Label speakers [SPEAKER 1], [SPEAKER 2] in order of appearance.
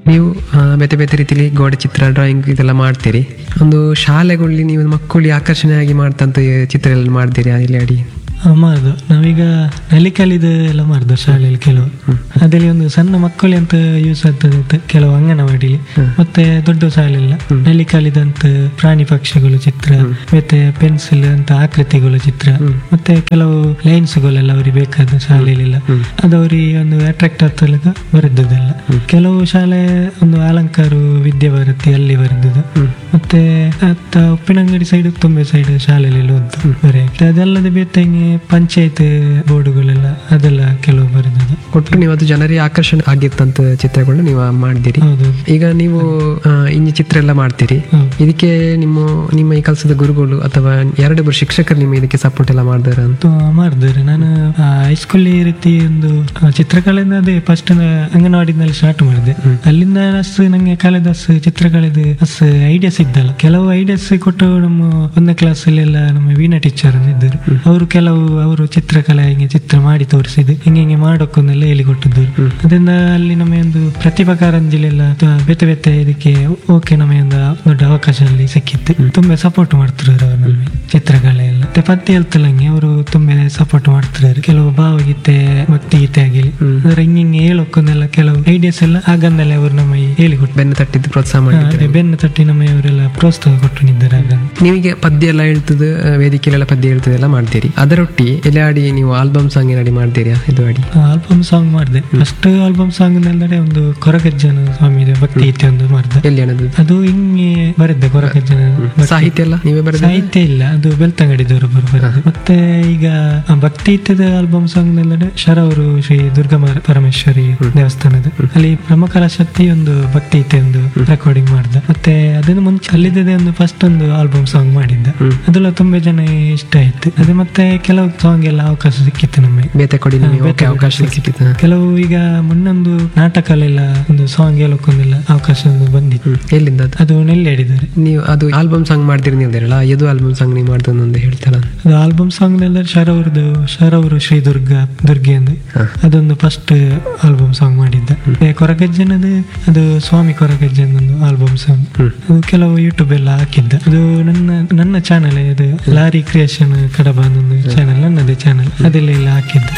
[SPEAKER 1] ನೀವು ಆ, ಬೇತೆ ಬೇತೆ ರೀತಿಲಿ ಗೋಡೆ ಚಿತ್ರ ಡ್ರಾಯಿಂಗ್ ಇದೆಲ್ಲ ಮಾಡ್ತೀರಿ ಒಂದು ಶಾಲೆಗಳಲ್ಲಿ ನೀವು ಮಕ್ಕಳಿಗೆ ಆಕರ್ಷಣೆಯಾಗಿ ಮಾಡ್ತಂತ ಚಿತ್ರ ಎಲ್ಲ ಮಾಡ್ತೀರಿ ಇಲ್ಲಿ ಅಡಿ
[SPEAKER 2] ಆ, ಮಾಡುದು ನಾವೀಗ ನಲಿಕಲಿದು ಎಲ್ಲ ಮಾಡುದು ಶಾಲೆಯಲ್ಲಿ ಕೆಲವು ಅದ್ರಲ್ಲಿ ಒಂದು ಸಣ್ಣ ಮಕ್ಕಳು ಅಂತ ಯೂಸ್ ಆಗ್ತದೆ ಅಂತ ಕೆಲವು ಅಂಗನವಾಡಿಲಿ ಮತ್ತೆ ದೊಡ್ಡ ಶಾಲೆಲ್ಲ ನಲಿಕಲಿದಂತ ಪ್ರಾಣಿ ಪಕ್ಷಿಗಳು ಚಿತ್ರ ಮತ್ತೆ ಪೆನ್ಸಿಲ್ ಅಂತ ಆಕೃತಿಗಳು ಚಿತ್ರ ಮತ್ತೆ ಕೆಲವು ಲೈನ್ಸ್ಗಳೆಲ್ಲ ಅವ್ರಿಗೆ ಬೇಕಾದ ಶಾಲೆಯಲ್ಲೆಲ್ಲ ಅದು ಅವ್ರಿಗೆ ಒಂದು ಅಟ್ರಾಕ್ಟ್ ಆಗ್ತಲಕ ಬರೆದದೆಲ್ಲ ಕೆಲವು ಶಾಲೆ ಒಂದು ಅಲಂಕಾರ ವಿದ್ಯಾಭಾರತಿ ಅಲ್ಲಿ ಬರೆದದ್ದು ಮತ್ತೆ ಅತ್ತ ಉಪ್ಪಿನಂಗಡಿ ಸೈಡ್ ತುಂಬೆ ಸೈಡ್ ಶಾಲೆಯಲ್ಲಿ ಒಂದು ಬರೆಯ ಅದಲ್ಲದೆ ಬೇತಂಗೆ ಪಂಚಾಯತ್ ಬೋರ್ಡುಗಳೆಲ್ಲ ಅದೆಲ್ಲ ಕೆಲವು ಬರೆದದ್ದು
[SPEAKER 1] ಒಟ್ಟು ನೀವು ಅದು ಜನರಿಗೆ ಆಕರ್ಷಣೆ ಆಗಿರ್ತಂತ ಚಿತ್ರಗಳನ್ನ ನೀವು ಮಾಡಿದ್ದೀರಿ
[SPEAKER 2] ಹೌದು
[SPEAKER 1] ಈಗ ನೀವು ಆ, ಇಂಜಿ ಚಿತ್ರ ಎಲ್ಲ ಮಾಡ್ತೀರಿ
[SPEAKER 2] ಹೌದು.
[SPEAKER 1] ಇದಕ್ಕೆ ನಿಮ್ಮ ನಿಮ್ಮ ಈ ಕೆಲಸದ ಗುರುಗಳು ಅಥವಾ ಎರಡೊಬ್ಬರು ಶಿಕ್ಷಕರು ನಿಮ್ಮ ಇದಕ್ಕೆ ಸಪೋರ್ಟ್ ಎಲ್ಲ ಮಾಡಿದಾರ ಅಂತ
[SPEAKER 2] ತು- ಮಾಡಿದ್ದಾರೆ ನಾನು ಹೈಸ್ಕೂಲ್ ಈ ರೀತಿ ಒಂದು ಆ, ಚಿತ್ರಕಲೆಯಿಂದ ಅದೇ ಫಸ್ಟ್ ಅಂಗನವಾಡಿನಲ್ಲಿ ಸ್ಟಾರ್ಟ್ ಮಾಡಿದೆ ಅಲ್ಲಿಂದ ಅಷ್ಟು ನಂಗೆ ಕಳೆದ ಅಷ್ಟು ಚಿತ್ರಕಲೆದು ಅಷ್ಟು ಐಡಿಯಾಸ್ ಇದ್ದಲ್ಲ ಕೆಲವು ಐಡಿಯಾಸ್ ಕೊಟ್ಟು ನಮ್ಮ ಒಂದನೇ ಕ್ಲಾಸ್ ಎಲ್ಲ ನಮ್ಮ ವೀಣಾ ಟೀಚರ್ ಇದ್ದರು ಅವರು ಕೆಲವು ಅವರು ಚಿತ್ರಕಲೆ ಹಿಂಗೆ ಚಿತ್ರ ಮಾಡಿ ತೋರಿಸಿದ್ದು ಹಿಂಗೆ ಹಿಂಗೆ ಮಾಡೋಕೊಂದೆಲ್ಲ ಹೇಳಿಕೊಟ್ಟಿದ್ದರು ಅದರಿಂದ ಅಲ್ಲಿ ನಮಗೆ ಒಂದು ಪ್ರತಿಭಾ ಕಾರಂಜಿಲೆಲ್ಲ ತ- ಬೇತೆ ಬೇತೆ ಇದಕ್ಕೆ ಓಕೆ ನಮಗೆ ಒಂದು ದೊಡ್ಡ ಅವಕಾಶ ಅಲ್ಲಿ ಸಿಕ್ಕಿತ್ತು ತುಂಬಾ ಸಪೋರ್ಟ್ ಮಾಡ್ತಿದ್ದಾರೆ ಅವರು ನಮಗೆ ಚಿತ್ರಕಲೆ ಎಲ್ಲ ಮತ್ತೆ ಪದ್ಯ ಹೇಳ್ತಲಂಗೆ ಅವರು ತುಂಬಾ ಸಪೋರ್ಟ್ ಮಾಡ್ತಿದ್ದಾರೆ ಕೆಲವು ಭಾವಗೀತೆ ಭಕ್ತಿ ಗೀತೆ ಆಗಿಲಿ ಅಂದ್ರೆ ಹಿಂಗೆ ಹಿಂಗೆ ಹೇಳೋಕೊಂದೆಲ್ಲ ಕೆಲವು ಐಡಿಯಾಸ್ ಎಲ್ಲ ಆಗಂದಲ್ಲೇ ಅವರು ನಮಗೆ ಹೇಳಿಕೊಟ್ಟು
[SPEAKER 1] ಬೆನ್ನು ತಟ್ಟಿದ್ದು ಪ್ರೋತ್ಸಾಹ ಮಾಡಿದ್ದಾರೆ
[SPEAKER 2] ಅದೇ ಬೆನ್ನು ತಟ್ಟಿ ನಮಗೆ ಅವರೆಲ್ಲ ಪ್ರೋತ್ಸಾಹ ಕೊಟ್ಟಿದ್ದಾರೆ ಆಗ
[SPEAKER 1] ನೀವಿಗೆ ಪದ್ಯ ಎಲ್ಲ ಹೇಳ್ತದ ವೇದಿಕೆಲೆಲ್ಲ ಪದ್ಯ ಹೇಳ್ತದೆ ಎಲ್ಲ ಮಾಡ್ತೀರಿ ಅದರೊಟ್ಟಿ ಎಲ್ಲ ಆಡಿ ನೀವು ಆಲ್ಬಮ್ ಸಾಂಗ್ ಏನಾಡಿ ಮಾಡ್ತೀರಾ ಇದು ಆಡಿ
[SPEAKER 2] ಆಲ್ಬಮ್ ಸಾಂಗ್ ಮಾಡಿದೆ ಫಸ್ಟ್ ಆಲ್ಬಮ್ ಸಾಂಗ್ ನೆಲ್ಲಡೆ ಒಂದು ಕೊರಗಜ್ಜನ ಸ್ವಾಮಿ ಭಕ್ತಿ ಗೀತೆ ಒಂದು ಮಾಡಿದೆ
[SPEAKER 1] ಎಲ್ಲಿ ಅನ್ನೋದು
[SPEAKER 2] ಅದು ಹಿಂಗೆ ಬರೆದೆ ಕೊರಗಜ್ಜನ
[SPEAKER 1] ಸಾಹಿತ್ಯ ಎಲ್ಲ ನೀವೇ ಬರೆದ
[SPEAKER 2] ಸಾಹಿತ್ಯ ಇಲ್ಲ ಅದು ಬೆಳ್ತಂಗಡಿದವರು ಬರೋದು ಮತ್ತೆ ಈಗ ಆ ಭಕ್ತಿ ಇತ್ತದ ಆಲ್ಬಮ್ ಸಾಂಗ್ ನೆಲ್ಲಡೆ ಶರ ಅವರು ಶ್ರೀ ದುರ್ಗಾ ಮ- ಪರಮೇಶ್ವರಿ ದೇವಸ್ಥಾನದ ಅಲ್ಲಿ ಪ್ರಮುಖರ ಶಕ್ತಿ ಒಂದು ಭಕ್ತಿ ಗೀತೆ ಒಂದು ರೆಕಾರ್ಡಿಂಗ್ ಮಾಡ್ದ ಮತ್ತೆ ಅದನ್ನು ಮುಂಚೆ ಅಲ್ಲಿದ್ದೇ ಒಂದು ಫಸ್ಟ್ ಒಂದು ಆಲ್ಬಮ್ ಸಾಂಗ್ ಮಾಡಿದ್ದ ಅದೆಲ್ಲ ತುಂಬಾ ಜನ ಇಷ್ಟ ಆಯ್ತು ಅದೇ ಮತ್ತೆ ಕೆಲವು ಸಾಂಗ್ ಎಲ್ಲ ಅವಕಾಶ ಸಿಕ್ಕಿತ್ತು ನಮಗೆ
[SPEAKER 1] ಬೇತೆ ಕೊಡಿ ನಿಮಗೆ
[SPEAKER 2] ಬೇತೆ
[SPEAKER 1] ಓಕೆ ಅವಕಾಶ ಸಿಕ್ಕಿತ್ತು
[SPEAKER 2] ಕೆಲವು ಈಗ ಮೊನ್ನೊಂದು ನಾಟಕಲೆಲ್ಲ ಒಂದು ಸಾಂಗ್ ಹೇಳೋಕೊಂದೆಲ್ಲ ಅವಕಾಶ ಒಂದು ಬಂದಿತ್ತು
[SPEAKER 1] ಎಲ್ಲಿಂದ ಅದು
[SPEAKER 2] ಅದು ನೆಲ್ಲಿ ಆಡಿದ್ದಾರೆ
[SPEAKER 1] ನೀವು ಅದು ಆಲ್ಬಮ್ ಸಾಂಗ್ ಮಾಡ್ತೀರಿ ನೀವು ಹೇಳಿರಲ್ಲ ಇದು ಆಲ್ಬಮ್ ಸಾಂಗ್ ನೀವು ಮಾಡ್ತಂದು ಒಂದು ಹೇಳ್ತಾರ
[SPEAKER 2] ಅದು ಆಲ್ಬಮ್ ಸಾಂಗ್ ನೆಲ್ಲ ಶರ್ ಅವ್ರದ್ದು ಶರ್ ಅವರು ಶ್ರೀ ದುರ್ಗಾ ದುರ್ಗೆ ಎಂದು ಅದೊಂದು ಫಸ್ಟ್ ಆಲ್ಬಮ್ ಸಾಂಗ್ ಮಾಡಿದ್ದ ಮತ್ತೆ ಕೊರಗಜ್ಜನದು ಅದು ಸ್ವಾಮಿ ಕೊರಗಜ್ಜನ ಒಂದು ಆಲ್ಬಮ್ ಸಾಂಗ್ ಅದು ಕೆಲವು ಯೂಟ್ಯೂಬ್ ಎಲ್ಲ ಹಾಕಿದ್ದ ಅದು ನನ್ನ ನನ್ನ ಚಾನಲ್ ಅದು ಲಾರಿ ಕ್ರಿಯೇಷನ್ ಕಡಬ ಅನ್ನೋ ಒಂದು ಚಾನಲ್ ನನ್ನದೇ ಚಾನಲ್ ಅದೆಲ್ಲ ಎಲ್ಲ ಹಾಕಿದ್ದ